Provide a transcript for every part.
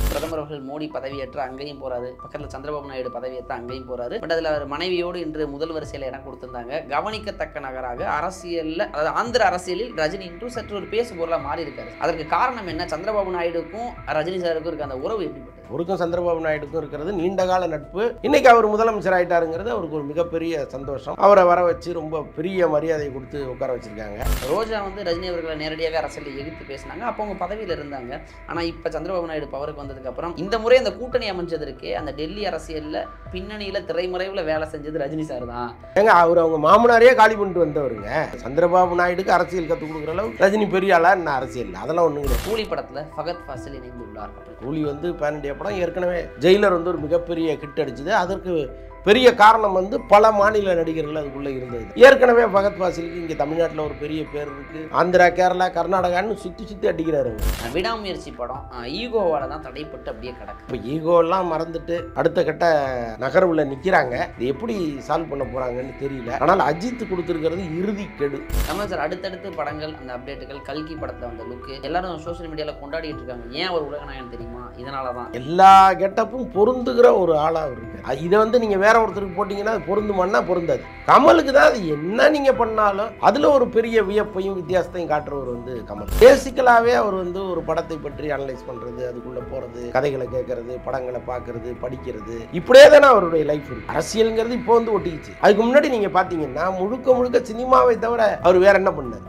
பிரதமர் அவர்கள் மோடி பதவியேற்று அங்கேயும் போறாரு பக்கத்துல சந்திரபாபு நாயுடு பதவியேற்று அங்கேயும் போறாரு பட் அதுல அவர் மனைவியோடு இன்று முதல் வரிசையில இடம் கொடுத்திருந்தாங்க கவனிக்கத்தக்க நகராக அரசியல்ல அதாவது ஆந்திர அரசியலில் ரஜினி இன்று சற்று ஒரு பேசு பொருளா மாறி இருக்காரு அதற்கு காரணம் என்ன சந்திரபாபு நாயுடுக்கும் ரஜினி சாருக்கும் இருக்க அந்த உறவு எப்படிப்பட்டது அவருக்கும் சந்திரபாபு நாயுடுக்கும் இருக்கிறது நீண்டகால நட்பு இன்னைக்கு அவர் முதலமைச்சர் ஆயிட்டாருங்கிறது அவருக்கு ஒரு மிகப்பெரிய சந்தோஷம் அவரை வர வச்சு ரொம்ப பெரிய மரியாதை கொடுத்து உட்கார வச்சிருக்காங்க ரோஜா வந்து ரஜினி அவர்களை நேரடியாக அரசியலில் எதிர்த்து பேசினாங்க அப்போ அவங்க பதவியில் இருந்தாங்க ஆனா இப்ப சந்திரபாபு நாயுடு பவருக்கு வந்ததுக்கு அப்புறம் இந்த முறை அந்த கூட்டணி அமைஞ்சதற்கே அந்த டெல்லி அரசியல்ல பின்னணியில திரைமறைவுல வேலை செஞ்சது ரஜினி சார் தான் ஏங்க அவர் அவங்க மாமனாரையே காலி பண்ணிட்டு வந்தவருங்க சந்திரபாபு நாயுடுக்கு அரசியல் கற்றுக் கொடுக்குற அளவுக்கு ரஜினி பெரிய ஆளா என்ன அரசியல் அதெல்லாம் ஒன்றும் கிடையாது கூலி படத்துல ஃபகத் ஃபாசில் இணைந்துள்ளார் அப்படி கூலி வந்து பேன் இண்டியா படம் ஏற்கனவே ஜெயிலர் வந்து ஒரு மிகப்பெரிய ஹிட் அடிச்சது அதற்கு பெரிய காரணம் வந்து பல மாநில நடிகர்கள் அதுக்குள்ளே இருந்தது ஏற்கனவே பகத் வாசிலுக்கு இங்கே தமிழ்நாட்டில் ஒரு பெரிய பேர் இருக்கு ஆந்திரா கேரளா கர்நாடகான்னு சுற்றி சுற்றி அடிக்கிறாரு அவர் அஹ் விடாமுயற்சி படம் ஈகோவால தான் தடைப்பட்டு அப்படியே கிடக்கு இப்போ ஈகோலாம் மறந்துட்டு அடுத்த கட்ட நகர்வுல நிற்கிறாங்க இது எப்படி சால்வ் பண்ண போகிறாங்கன்னு தெரியல ஆனால் அஜித் கொடுத்துருக்கிறது இறுதி கெடு கமல் சார் அடுத்தடுத்து படங்கள் அந்த அப்டேட்டுகள் கல்கி படத்துல வந்த லுக்கு எல்லாரும் சோஷியல் மீடியால கொண்டாடிட்டு இருக்காங்க ஏன் அவர் உலகநாயகன் தெரியுமா இதனால தான் எல்லா கெட்டப்பும் பொருந்துகிற ஒரு ஆளாக அவர் இருக்கு இதை வந்து நீங்கள் வேற ஒருத்தருக்கு போட்டிங்கன்னா அது பொருந்துமான்னா பொருந்தாது கமலுக்கு தான் அது என்ன நீங்கள் பண்ணாலும் அதில் ஒரு பெரிய வியப்பையும் வித்தியாசத்தையும் காட்டுறவர் வந்து கமல் பேசிக்கலாகவே அவர் வந்து ஒரு படத்தை பற்றி அனலைஸ் பண்ணுறது அதுக்குள்ளே போகிறது கதைகளை கேட்கறது படங்களை பார்க்கறது படிக்கிறது இப்படியே தானே அவருடைய லைஃப் இருக்கு அரசியலுங்கிறது இப்போ வந்து ஒட்டிக்கிச்சு அதுக்கு முன்னாடி நீங்கள் பார்த்தீங்கன்னா முழுக்க முழுக்க சினிமாவை தவிர அவர் வேற என்ன பண்ணார்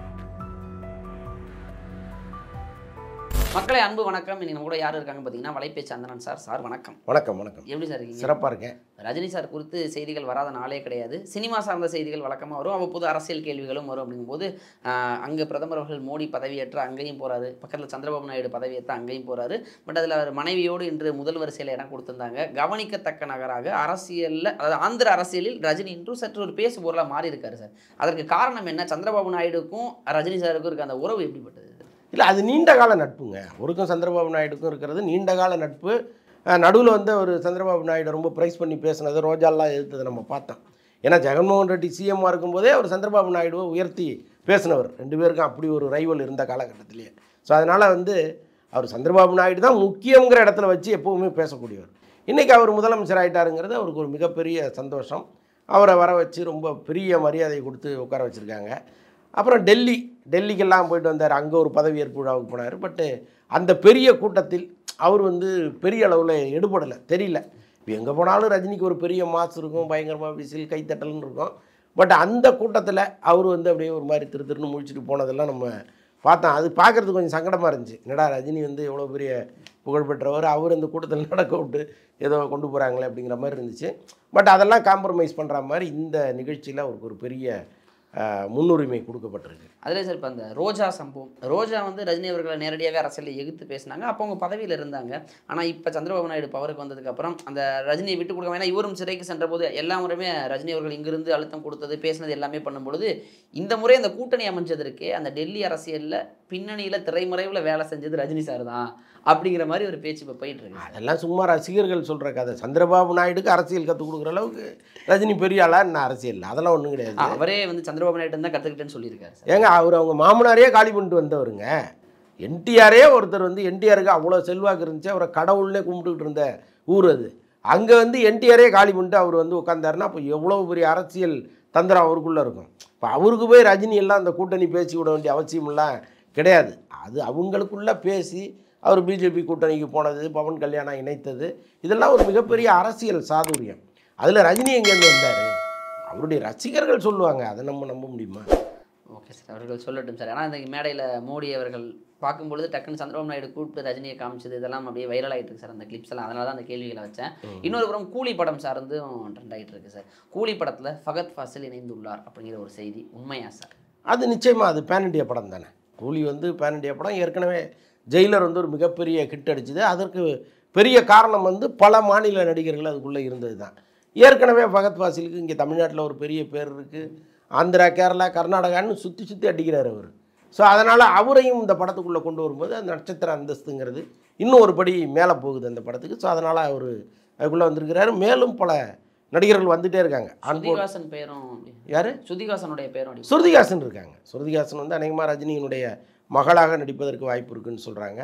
மக்களை அன்பு வணக்கம் இன்னைக்கு நம்ம கூட யார் இருக்காங்க பார்த்தீங்கன்னா வலைப்பேச்சு அந்தனன் சார் சார் வணக்கம் வணக்கம் வணக்கம் எப்படி சார் இருக்கீங்க சிறப்பாக இருக்கேன் ரஜினி சார் குறித்து செய்திகள் வராத நாளே கிடையாது சினிமா சார்ந்த செய்திகள் வழக்கமாக வரும் அவ்வப்போது அரசியல் கேள்விகளும் வரும் அப்படிங்கும்போது ஆஹ், அங்கே பிரதமர் அவர்கள் மோடி பதவியேற்று அங்கேயும் போறாரு பக்கத்தில் சந்திரபாபு நாயுடு பதவியேற்று அங்கேயும் போறாரு பட் அதில் அவர் மனைவியோடு இன்று முதல் வரிசையில் இடம் கொடுத்திருந்தாங்க கவனிக்கத்தக்க நகராக அரசியலில் அதாவது ஆந்திர அரசியலில் ரஜினி இன்று சற்று ஒரு பேசு பொருளாக மாறி இருக்காரு சார் அதற்கு காரணம் என்ன சந்திரபாபு நாயுடுக்கும் ரஜினி சாருக்கும் இருக்க அந்த உறவு எப்படிப்பட்டது இல்லை அது நீண்ட கால நட்புங்க அவருக்கும் சந்திரபாபு நாயுடுக்கும் இருக்கிறது நீண்ட கால நட்பு நடுவில் வந்து ஒரு சந்திரபாபு நாயுடு ரொம்ப ப்ரைஸ் பண்ணி பேசினது ரோஜாலாம் எதிர்த்ததை நம்ம பார்த்தோம் ஏன்னா ஜெகன்மோகன் ரெட்டி சிஎம்மாக இருக்கும்போதே அவர் சந்திரபாபு நாயுடுவை உயர்த்தி பேசினவர் ரெண்டு பேருக்கும் அப்படி ஒரு ரைவல் இருந்த காலகட்டத்திலேயே ஸோ அதனால் வந்து அவர் சந்திரபாபு நாயுடு தான் முக்கியங்கிற இடத்துல வச்சு எப்போவுமே பேசக்கூடியவர் இன்றைக்கி அவர் முதலமைச்சர் ஆயிட்டாருங்கிறது அவருக்கு ஒரு மிகப்பெரிய சந்தோஷம் அவரை வர வச்சு ரொம்ப பெரிய மரியாதை கொடுத்து உட்கார வச்சுருக்காங்க அப்புறம் டெல்லி டெல்லிக்கெல்லாம் போயிட்டு வந்தார் அங்கே ஒரு பதவியேற்பு விழாவுக்கு போனார் பட்டு அந்த பெரிய கூட்டத்தில் அவர் வந்து பெரிய அளவில் எடுபடலை தெரியல இப்போ எங்கே போனாலும் ரஜினிக்கு ஒரு பெரிய மாசு இருக்கும் பயங்கரமாக விசில் கைத்தட்டல்னு இருக்கும் பட் அந்த கூட்டத்தில் அவர் வந்து அப்படியே ஒரு மாதிரி திரு திருன்னு முழிச்சிட்டு போனதெல்லாம் நம்ம பார்த்தோம் அது பார்க்குறதுக்கு கொஞ்சம் சங்கடமாக இருந்துச்சு என்னடா ரஜினி வந்து எவ்வளோ பெரிய புகழ்பெற்றவர் அவர் இந்த கூட்டத்தில் நடக்க விட்டு ஏதோ கொண்டு போகிறாங்களே அப்படிங்கிற மாதிரி இருந்துச்சு பட் அதெல்லாம் காம்ப்ரமைஸ் பண்ணுற மாதிரி இந்த நிகழ்ச்சியில் அவருக்கு ஒரு பெரிய அஹ், முன்னுரிமை கொடுக்கப்பட்டிருக்கு அதிலே சார் இப்போ அந்த ரோஜா சம்பவம் ரோஜா வந்து ரஜினி அவர்களை நேரடியாக அரசியலில் எதிர்த்து பேசினாங்க அப்போ அவங்க பதவியில் இருந்தாங்க ஆனால் இப்போ சந்திரபாபு நாயுடு பவருக்கு வந்ததுக்கு அப்புறம் அந்த ரஜினியை விட்டு கொடுக்க வேணா இவரும் சிறைக்கு சென்ற போது எல்லா முறையுமே ரஜினி அவர்கள் இங்கிருந்து அழுத்தம் கொடுத்தது பேசினது எல்லாமே பண்ணும்பொழுது இந்த முறை அந்த கூட்டணி அமைஞ்சதற்கே அந்த டெல்லி அரசியலில் பின்னணியில் திரைமறைவில் வேலை செஞ்சது ரஜினி சார் தான் அப்படிங்கிற மாதிரி ஒரு பேச்சு இப்போ போயிட்டு இருக்கு அதெல்லாம் சும்மா ரசிகர்கள் சொல்கிற கதை சந்திரபாபு நாயுடுக்கு அரசியல் கற்றுக் கொடுக்குற அளவுக்கு ரஜினி பெரிய ஆளா என்ன அரசியல் அதெல்லாம் ஒன்றும் கிடையாது ஆ, அவரே வந்து சந்திரபாபு நாயுடு தான் கற்றுக்கிட்டேன்னு சொல்லியிருக்காரு சார் ஏங்க அவர் அவங்க மாமனாரையே காலி பண்ணிட்டு வந்தவருங்க என்டிஆரே ஒருத்தர் வந்து என்டிஆருக்கு அவ்வளோ செல்வாக்கு இருந்துச்சு அவரை கடவுள்னே கும்பிட்டுக்கிட்டு இருந்த ஊர் அது அங்கே வந்து என்டிஆரே காலி பண்ணிட்டு அவர் வந்து உட்காந்தாருன்னா அப்போ எவ்வளோ பெரிய அரசியல் தந்திரம் அவருக்குள்ளே இருக்கும் இப்போ அவருக்கு போய் ரஜினி எல்லாம் அந்த கூட்டணி பேசி விட வேண்டிய அவசியமெல்லாம் கிடையாது அது அவங்களுக்குள்ள பேசி அவர் பிஜேபி கூட்டணிக்கு போனது பவன் கல்யாணம் இணைத்தது இதெல்லாம் ஒரு மிகப்பெரிய அரசியல் சாதுரியம் அதில் ரஜினி எங்கேருந்து வந்தார் அவருடைய ரசிகர்கள் சொல்லுவாங்க அதை நம்ம நம்ப முடியுமா ஓகே சார் அவர்கள் சொல்லட்டும் சார் ஆனால் இந்த மேடையில் மோடி அவர்கள் பார்க்கும்பொழுது டக்குன்னு சந்திரபாபு நாயுடு கூப்பிட்டு ரஜினியை காமிச்சது இதெல்லாம் அப்படியே வைரல் ஆகிட்டு இருக்கு சார் அந்த கிளிப்ஸ் எல்லாம் அதனால தான் அந்த கேள்விகளை வச்சேன் இன்னொரு புறம் கூலி படம் சார்ந்தும் ட்ரெண்ட் ஆகிட்டு இருக்கு சார் கூலி படத்தில் ஃபகத் ஃபாசில் இணைந்துள்ளார் அப்படிங்கிற ஒரு செய்தி உண்மையா சார் அது நிச்சயமாக அது பேன் இண்டியா படம் தானே கூலி வந்து பேன் இண்டியா படம் ஏற்கனவே ஜெயிலர் வந்து ஒரு மிகப்பெரிய ஹிட் அடிச்சது அதற்கு பெரிய காரணம் வந்து பல மாநில நடிகர்கள் அதுக்குள்ளே இருந்தது தான் ஏற்கனவே பகத் வாசிலுக்கு இங்கே தமிழ்நாட்டில் ஒரு பெரிய பேர் இருக்குது ஆந்திரா கேரளா கர்நாடகான்னு சுற்றி சுற்றி அடிக்கிறார் அவர் ஸோ அதனால் அவரையும் இந்த படத்துக்குள்ளே கொண்டு வரும்போது அந்த நட்சத்திர அந்தஸ்துங்கிறது இன்னும் ஒரு படி மேலே போகுது அந்த படத்துக்கு ஸோ அதனால் அவர் அதுக்குள்ளே வந்திருக்கிறாரு மேலும் பல நடிகர்கள் வந்துட்டே இருக்காங்க ஆண்போல் சுதிகாசன் பேரும் அப்படி. யார் சுதிகாசனுடைய பேரும் அப்படி. சுருதிகாசன் இருக்காங்க சுருதிகாசன் வந்து அநேகமாக ரஜினியினுடைய மகளாக நடிப்பதற்கு வாய்ப்பு இருக்குன்னு சொல்கிறாங்க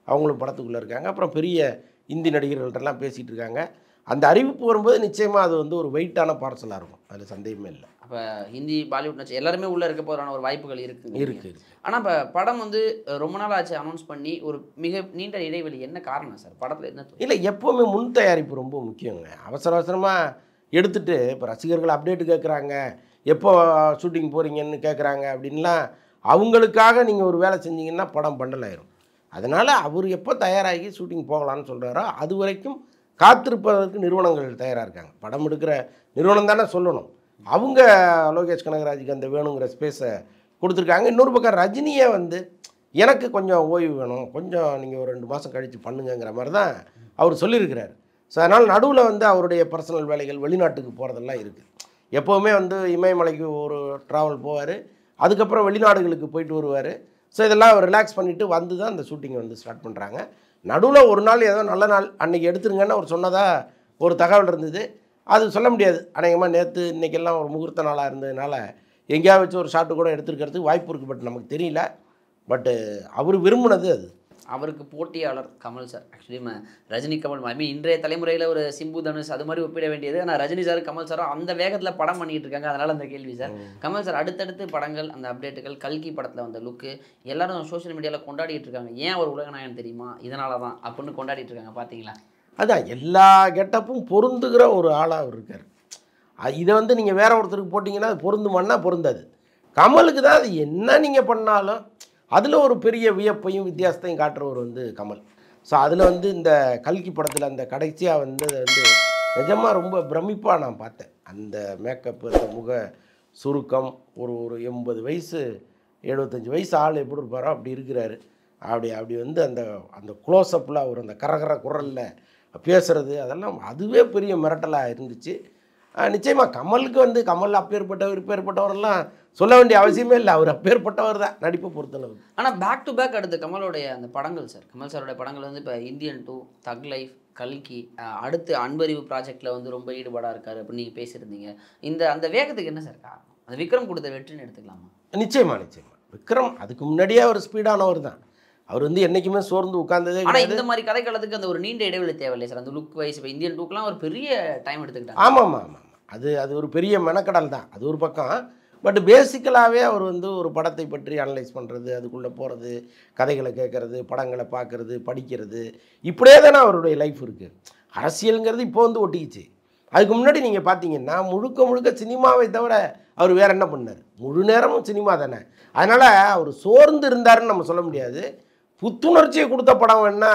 அவங்களும் படத்துக்குள்ளே இருக்காங்க அப்புறம் பெரிய இந்தி நடிகர்கள்ட்டெல்லாம் பேசிகிட்டு இருக்காங்க அந்த அறிவிப்பு வரும்போது நிச்சயமாக அது வந்து ஒரு வெயிட்டான பார்சலாக இருக்கும் அதில் சந்தேகமே இல்லை அப்போ ஹிந்தி பாலிவுட் நச்சு எல்லாருமே உள்ளே இருக்க போகிறான ஒரு வாய்ப்புகள் இருக்குது இருக்குது ஆனால் இப்போ படம் வந்து அஹ், ரொம்ப நாள் ஆச்சு அனௌன்ஸ் பண்ணி ஒரு மிக நீண்ட இடைவெளி என்ன காரணம் சார் படத்தில் என்ன தோணுது? இல்லை எப்போவுமே முன் தயாரிப்பு ரொம்ப முக்கியங்க அவசர அவசரமாக எடுத்துட்டு இப்போ ரசிகர்கள் அப்டேட் கேட்குறாங்க எப்போ ஷூட்டிங் போகிறீங்கன்னு கேட்குறாங்க அப்படின்லாம் அவங்களுக்காக நீங்கள் ஒரு வேலை செஞ்சீங்கன்னா படம் பண்டலாயிரும் அதனால் அவர் எப்போ தயாராகி ஷூட்டிங் போகலான்னு சொல்கிறாரோ அது வரைக்கும் காத்திருப்பதற்கு நிறுவனங்கள் தயாராக இருக்காங்க படம் எடுக்கிற நிறுவனம் தானே சொல்லணும் அவங்க லோகேஷ் கனகராஜுக்கு அந்த வேணுங்கிற ஸ்பேஸை கொடுத்துருக்காங்க இன்னொரு பக்கம் ரஜினியை வந்து எனக்கு கொஞ்சம் ஓய்வு வேணும் கொஞ்சம் நீங்கள் ஒரு ரெண்டு மாதம் கழித்து பண்ணுங்கங்கிற மாதிரி தான் அவர் சொல்லியிருக்கிறார் ஸோ அதனால் நடுவில் வந்து அவருடைய பர்சனல் வேலைகள் வெளிநாட்டுக்கு போகிறதெல்லாம் இருக்குது எப்போவுமே வந்து இமயமலைக்கு ஒரு ட்ராவல் போவார் அதுக்கப்புறம் வெளிநாடுகளுக்கு போயிட்டு வருவார் ஸோ இதெல்லாம் ரிலாக்ஸ் பண்ணிவிட்டு வந்து தான் அந்த ஷூட்டிங்கை வந்து ஸ்டார்ட் பண்ணுறாங்க நடுவில் ஒரு நாள் ஏதோ நல்ல நாள் அன்றைக்கி எடுத்துருங்கன்னு அவர் சொன்னதாக ஒரு தகவல் இருந்தது அது சொல்ல முடியாது அநேகமாக நேற்று இன்றைக்கெல்லாம் ஒரு முகூர்த்த நாளாக இருந்ததுனால எங்கேயாவது வச்சு ஒரு ஷாட்டு கூட எடுத்துருக்கிறதுக்கு வாய்ப்பு இருக்குது பட் நமக்கு தெரியல பட்டு அவர் விரும்பினது அது அவருக்கு போட்டியாளர் Kamal sir actually Rajini Kamal I mean இன்றைய தலைமுறையில் ஒரு சிம்பு தனுஷ் அது மாதிரி ஒப்பிட வேண்டியது ஆனால் ரஜினி சார் கமல் சாரும் அந்த வேகத்தில் படம் பண்ணிட்டு இருக்காங்க அதனால அந்த கேள்வி சார் கமல் சார் அடுத்தடுத்து படங்கள் அந்த அப்டேட்டுகள் கல்கி படத்தில் வந்த லுக்கு எல்லாரும் சோஷியல் மீடியாவில் கொண்டாடிட்டு இருக்காங்க ஏன் அவர் உலகநாயகன் தெரியுமா இதனால தான் அப்படின்னு கொண்டாடிட்டு இருக்காங்க பார்த்தீங்களா அதான் எல்லா கெட்டப்பும் பொருந்துகிற ஒரு ஆளாக அவர் இருக்கார் அ- இதை வந்து நீங்கள் வேற ஒருத்தருக்கு போட்டிங்கன்னா அது பொருந்துமான்னா பொருந்தாது கமலுக்கு தான் அது என்ன நீங்கள் பண்ணாலும் அதில் ஒரு பெரிய வியப்பையும் வித்தியாசத்தையும் காட்டுறவர் வந்து கமல் ஸோ அதில் வந்து இந்த கல்கி படத்தில் அந்த கடைசியாக வந்து அது வந்து நிஜமாக ரொம்ப பிரமிப்பாக நான் பார்த்தேன் அந்த மேக்கப் அந்த முக சுருக்கம் ஒரு ஒரு எண்பது வயசு எழுபத்தஞ்சு வயசு ஆள் எப்படி இருப்பாரோ அப்படி இருக்கிறாரு அப்படி அப்படி வந்து அந்த அந்த க்ளோஸ்அப்பில் அவர் அந்த கரகர குரலில் பேசுறது அதெல்லாம் அதுவே பெரிய மிரட்டலாக இருந்துச்சு நிச்சயமாக கமலுக்கு வந்து கமல் அப்பேற்பட்டவர் இப்பேற்பட்டவரெல்லாம் சொல்ல வேண்டிய அவசியமே இல்லை அவர் அப்பேற்பட்டவர் தான் நடிப்பை பொறுத்தளவு ஆனால் பேக் டு பேக் அடுத்து கமலோடைய அந்த படங்கள் சார் கமல் சாரோட படங்கள் வந்து இப்போ இந்தியன் டூ தக் லைஃப் கல்கி அஹ், அடுத்து அன்பறிவு ப்ராஜெக்டில் வந்து ரொம்ப ஈடுபாடாக இருக்காரு அப்படின்னு நீங்கள் பேசியிருந்தீங்க இந்த அந்த வேகத்துக்கு என்ன சார் காரணம் அந்த விக்ரம் கொடுத்த வெற்றின்னு எடுத்துக்கலாமா நிச்சயமா நிச்சயமா விக்ரம் அதுக்கு முன்னாடியே அவர் ஸ்பீடானவர் தான் அவர் வந்து என்றைக்குமே சோர்ந்து உட்கார்ந்ததே ஆனால் கிடையாது இந்த மாதிரி கதைக்களத்துக்கு அந்த ஒரு நீண்ட இடைவெளி தேவையில்லை சார் அந்த லுக் வைஸ் இப்போ இந்தியன் டூக்கெலாம் ஒரு பெரிய டைம் எடுத்துக்கிட்டாங்க ஆமாம் ஆமாம் ஆமாம் அது அது ஒரு பெரிய மெனக்கடல் தான் அது ஒரு பக்கம் பட் பேசிக்கலாகவே அவர் வந்து ஒரு படத்தை பற்றி அனலைஸ் பண்ணுறது அதுக்குள்ளே போகிறது கதைகளை கேட்குறது படங்களை பார்க்குறது படிக்கிறது இப்படியே தானே அவருடைய லைஃப் இருக்குது அரசியலுங்கிறது இப்போ வந்து ஒட்டிக்கிச்சு அதுக்கு முன்னாடி நீங்கள் பார்த்தீங்கன்னா முழுக்க முழுக்க சினிமாவை தவிர அவர் வேற என்ன பண்ணார் முழு நேரமும் சினிமா தானே அதனால் அவர் சோர்ந்து இருந்தாருன்னு நம்ம சொல்ல முடியாது புத்துணர்ச்சியை கொடுத்த படம் வேணா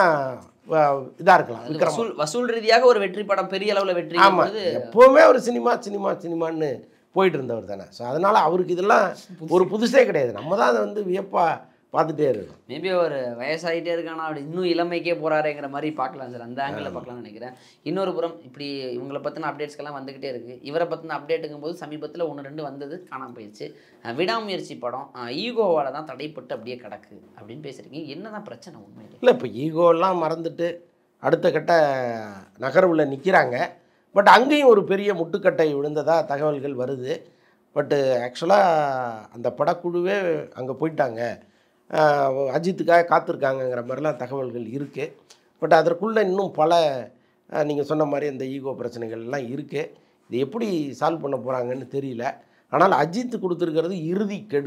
இதாக இருக்கலாம் அது விக்ரம் வசூல் வசூல் ரீதியாக ஒரு வெற்றி படம் பெரிய அளவில் வெற்றி ஆமாம் எப்போவுமே அவர் சினிமா சினிமா சினிமான்னு போயிட்டு இருந்தவர் தானே ஸோ அதனால் அவருக்கு இதெல்லாம் ஒரு புதுசே கிடையாது நம்ம தான் அதை வந்து வியப்பாக பார்த்துட்டே இருக்கோம் மேபி ஒரு வயசாகிட்டே இருக்கானா அப்படி இன்னும் இளமைக்கே போறாருங்கிற மாதிரி பார்க்கலாம் சார் அந்த ஆங்கிளில் பார்க்கலாம்னு நினைக்கிறேன் இன்னொரு புறம் இப்படி இவங்களை பற்றின அப்டேட்ஸ்க்கெல்லாம் வந்துக்கிட்டே இருக்குது இவரை பற்றின அப்டேட்டுங்கும் போது சமீபத்தில் ஒன்று ரெண்டு வந்தது காணாம போயிடுச்சு அஹ் விடாமுயற்சி படம் ஈகோவால் தான் தடைப்பட்டு அப்படியே கிடக்கு அப்படின்னு பேசுகிறீங்க என்னதான் பிரச்சனை உண்மையிலே இல்லை இப்போ ஈகோலாம் மறந்துட்டு அடுத்த கட்ட நகர்வில் நிற்கிறாங்க பட் அங்கேயும் ஒரு பெரிய முட்டுக்கட்டை விழுந்ததா தகவல்கள் வருது பட்டு ஆக்சுவலாக அந்த படக்குழுவே அங்கே போயிட்டாங்க ஆஹ் அஜித்துக்காக காத்திருக்காங்கங்கிற மாதிரிலாம் தகவல்கள் இருக்குது பட் அதற்குள்ளே இன்னும் பல நீங்கள் சொன்ன மாதிரி அந்த ஈகோ பிரச்சனைகள்லாம் இருக்குது இது எப்படி சால்வ் பண்ண போகிறாங்கன்னு தெரியல ஆனால் அஜித் கொடுத்துருக்கிறது இறுதி கெடு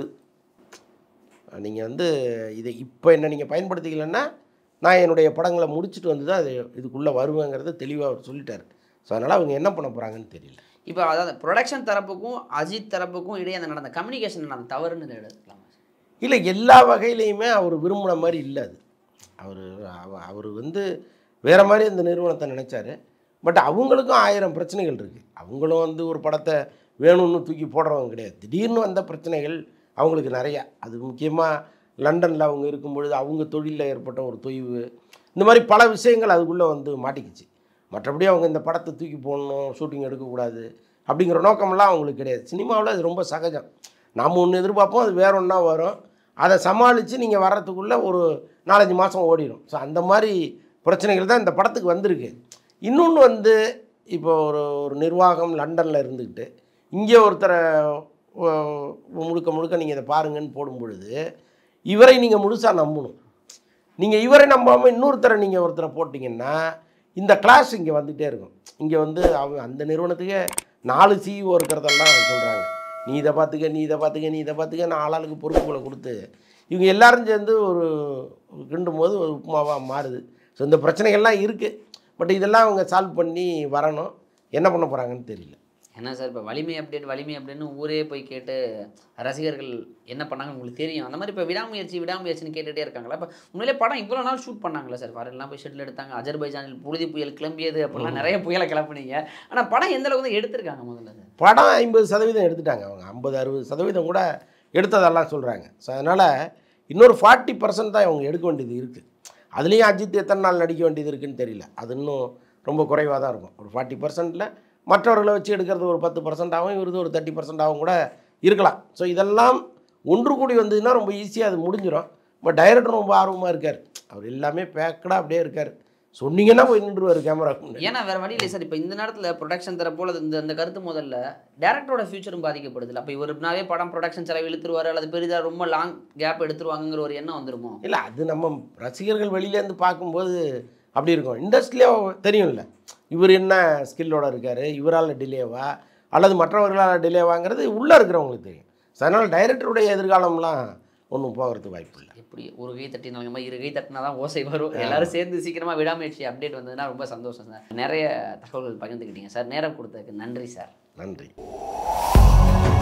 நீங்கள் வந்து இதை இப்போ என்ன நீங்கள் பயன்படுத்திக்கலைன்னா நான் என்னுடைய படங்களை முடிச்சுட்டு வந்து தான் அது இதுக்குள்ளே வருவேங்கிறத தெளிவாக அவர் சொல்லிட்டார் ஸோ அதனால் அவங்க என்ன பண்ண போகிறாங்கன்னு தெரியல இப்போ அதாவது ப்ரொடக்ஷன் தரப்புக்கும் அஜித் தரப்புக்கும் இடையே அந்த நடந்த கம்யூனிகேஷன் அந்த தவறுன்னு இதை எடுத்துக்கலாமா இல்லை எல்லா வகையிலையுமே அவர் விரும்பின மாதிரி இல்லை அது அவர் அவர் வந்து வேறு மாதிரி இந்த நிறுவனத்தை நினச்சாரு பட் அவங்களுக்கும் ஆயிரம் பிரச்சனைகள் இருக்குது அவங்களும் வந்து ஒரு படத்தை வேணும்னு தூக்கி போடுறவங்க கிடையாது திடீர்னு வந்த பிரச்சனைகள் அவங்களுக்கு நிறையா அது முக்கியமாக லண்டனில் அவங்க இருக்கும் பொழுது அவங்க தொழிலில் ஏற்பட்ட ஒரு தொய்வு இந்த மாதிரி பல விஷயங்கள் அதுக்குள்ளே வந்து மாட்டிக்கிச்சு மற்றபடி அவங்க இந்த படத்தை தூக்கி போடணும் ஷூட்டிங் எடுக்கக்கூடாது அப்படிங்கிற நோக்கமெல்லாம் அவங்களுக்கு கிடையாது சினிமாவில் அது ரொம்ப சகஜம் நாம் ஒன்று எதிர்பார்ப்போம் அது வேற ஒன்றா வரும் அதை சமாளித்து நீங்கள் வர்றதுக்குள்ளே ஒரு நாலஞ்சு மாதம் ஓடிடும் ஸோ அந்த மாதிரி பிரச்சனைகள் தான் இந்த படத்துக்கு வந்திருக்கு இன்னொன்று வந்து இப்போ ஒரு ஒரு நிர்வாகம் லண்டனில் இருந்துக்கிட்டு இங்கே ஒருத்தரை ஓ- முழுக்க முழுக்க நீங்கள் இதை பாருங்கன்னு போடும் பொழுது இவரை நீங்கள் முழுசாக நம்பணும் நீங்கள் இவரை நம்பாமல் இன்னொருத்தரை நீங்கள் ஒருத்தரை போட்டிங்கன்னா இந்த கிளாஸ் இங்கே வந்துகிட்டே இருக்கும் இங்கே வந்து அவங்க அந்த நிறுவனத்துக்கே நாலு சிஇஓ இருக்கிறதெல்லாம் சொல்கிறாங்க நீ இதை பார்த்துக்க நீ இதை பார்த்துக்க நீ இதை பார்த்துக்க நான் ஆளாளுக்கு பொறுப்புகளை கொடுத்து இவங்க எல்லாரும் சேர்ந்து ஒரு கிண்டும் போது ஒரு உப்புமாவாக மாறுது ஸோ இந்த பிரச்சனைகள்லாம் இருக்குது பட் இதெல்லாம் அவங்க சால்வ் பண்ணி வரணும் என்ன பண்ண போகிறாங்கன்னு தெரியல என்ன சார் இப்போ வலிமை அப்டேட் வலிமை அப்படின்னு ஊரே போய் கேட்டு ரசிகர்கள் என்ன பண்ணாங்க உங்களுக்கு தெரியும் அந்த மாதிரி இப்போ விடாமுயற்சி விடாமுயற்சின்னு கேட்டுகிட்டே இருக்காங்களா இப்போ உண்மையிலே படம் இவ்வளோ நாள் ஷூட் பண்ணாங்களா சார் ஃபாரின்லாம் போய் ஷெட்டில் எடுத்தாங்க அஜர்பைஜானில் புழுதி புயல் கிளம்பியது அப்படிலாம் நிறைய புயலை கிளப்புனீங்க ஆனால் படம் எந்த அளவுக்கு தான் எடுத்திருக்காங்க முதல்ல சார் படம் ஐம்பது சதவீதம் எடுத்துட்டாங்க அவங்க ஐம்பது அறுபது சதவீதம் கூட எடுத்ததெல்லாம் சொல்கிறாங்க ஸோ அதனால் இன்னொரு ஃபார்ட்டி பர்சன்ட் தான் அவங்க எடுக்க வேண்டியது இருக்குது அதுலேயும் அஜித் எத்தனை நாள் நடிக்க வேண்டியது இருக்குன்னு தெரியல அது இன்னும் ரொம்ப குறைவாக தான் இருக்கும் ஒரு ஃபார்ட்டி பர்சன்ட்டில் மற்றவர்களை வச்சு எடுக்கிறது ஒரு பத்து பர்சன்ட் ஆகும் இவரது ஒரு தேர்ட்டி பர்சன்ட் ஆகும் கூட இருக்கலாம் ஸோ இதெல்லாம் ஒன்று கூடி வந்ததுன்னா ரொம்ப ஈஸியாக அது முடிஞ்சிடும் பட் டைரக்டர் ரொம்ப ஆர்வமாக இருக்கார் அவர் எல்லாமே பேக்கடாக அப்படியே இருக்கார் சொன்னீங்கன்னா போய் நின்றுவார் கேமரா ஏன்னா வேற வழி இல்லை சார் இப்போ இந்த நேரத்தில் ப்ரொடக்ஷன் தரப்போல இந்த இந்த கருத்து முதல்ல டேரக்டரோட ஃபியூச்சரும் பாதிக்கப்படுது அப்போ இவருனாவே படம் ப்ரொடக்ஷன் செலவு இழுத்துருவாரு அல்லது பெரிதாக ரொம்ப லாங் கேப் எடுத்துருவாங்கங்கிற ஒரு எண்ணம் வந்துருமோ இல்லை அது நம்ம ரசிகர்கள் வெளியிலேருந்து பார்க்கும்போது அப்படி இருக்கும் இண்டஸ்ட்ரியிலே தெரியும்ல இவர் என்ன ஸ்கில்லோட இருக்கார் இவரால் டிலேவா அல்லது மற்றவர்களால் டிலேவாங்கிறது உள்ளே இருக்கிறவங்களுக்கு தெரியும் ஸோ அதனால் டைரக்டருடைய எதிர்காலம்லாம் ஒன்றும் போகிறதுக்கு வாய்ப்பு இல்லை எப்படி ஒரு கை தட்டினாலுமா இரு கை தட்டினா தான் ஓசை வரும் எல்லாரும் சேர்ந்து சீக்கிரமா விடாமுயற்சி அப்டேட் வந்ததுன்னா ரொம்ப சந்தோஷம் சார் நிறைய தகவல்கள் பகிர்ந்துக்கிட்டீங்க சார் நேரம் கொடுத்ததுக்கு நன்றி சார் நன்றி